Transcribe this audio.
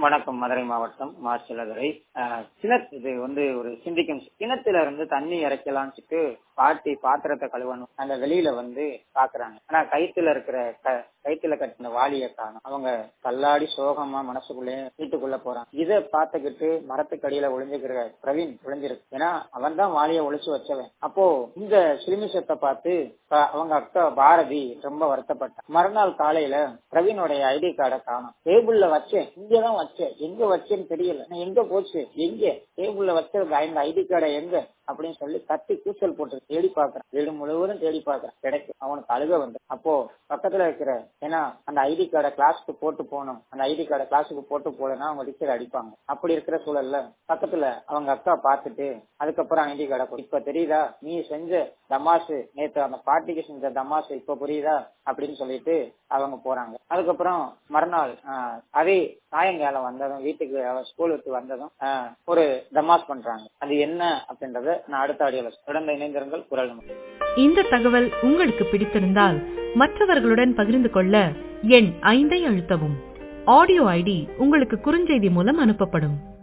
வணக்கம் மதுரை மாவட்டம் மார்ச்சலதுரை கிணத் இது வந்து ஒரு சிந்திக்கும் கிணத்துல இருந்து தண்ணி இறைக்கலாம்னு சொல்லிட்டு பாட்டி பாத்திரத்தை கழுவணும் அந்த வெளியில வந்து பாக்குறாங்க ஆனா கைத்துல இருக்கிற க- கைத்துல கட்டின வாளிய காணும் அவங்க தள்ளாடி சோகமா மனசுக்குள்ளே வீட்டுக்குள்ள போறாங்க இத பாத்துக்கிட்டு மரத்துக்கடியில ஒளிஞ்சுக்கிற பிரவீன் ஒளிஞ்சிருக்கு ஏன்னா அவன் தான் வாளிய ஒளிச்சு வச்சவன் அப்போ இந்த சிலுமிஷத்தை பார்த்து அஹ், அவங்க அக்கா பாரதி ரொம்ப வருத்தப்பட்டான் மறுநாள் காலையில பிரவீனோடைய ஐடி கார்டை காணும் டேபிள்ல வச்சேன் இங்கதான் வச்சேன் எங்க வச்சேன்னு தெரியல நான் எங்க போச்சு எங்க டேபிள்ல வச்ச இந்த ஐடி கார்டை எங்க அப்படின்னு சொல்லி கத்தி கூச்சல் போட்டு தேடி பாக்குறேன் வீடு முழுவதும் தேடி பாக்குறேன் கிடைக்கும் அவனுக்கு அழுக வந்து அப்போ பக்கத்துல இருக்கிற ஏன்னா அந்த ஐடி கார்டை கிளாஸ்க்கு போட்டு போகணும் அந்த ஐடி கார்டை கிளாஸுக்கு போட்டு போலன்னா அவங்க டீச்சர் அடிப்பாங்க அப்படி இருக்கிற சூழல்ல பக்கத்துல அவங்க அக்கா பார்த்துட்டு அதுக்கப்புறம் ஐடி கார்டை கொடு. இப்ப தெரியுதா நீ செஞ்ச தமாசு நேத்து அந்த பாட்டிக்கு செஞ்ச தமாசு இப்ப புரியுதா அப்படின்னு சொல்லிட்டு அவங்க போறாங்க அதுக்கப்புறம் மறுநாள் ஆஹ், அதே சாயங்காலம் வந்ததும் வீட்டுக்கு அவ ஸ்கூல் விட்டு வந்ததும் ஆஹ், ஒரு தமாஸ் பண்றாங்க அது என்ன அப்படின்றத நான் அடுத்த ஆடியோல தொடர்ந்து இணைந்திருங்கள் குரல் நம்பர் இந்த தகவல் உங்களுக்கு பிடித்திருந்தால் மற்றவர்களுடன் பகிர்ந்து கொள்ள எண் ஐந்தை அழுத்தவும் ஆடியோ ஐடி உங்களுக்கு குறுஞ்செய்தி மூலம் அனுப்பப்படும்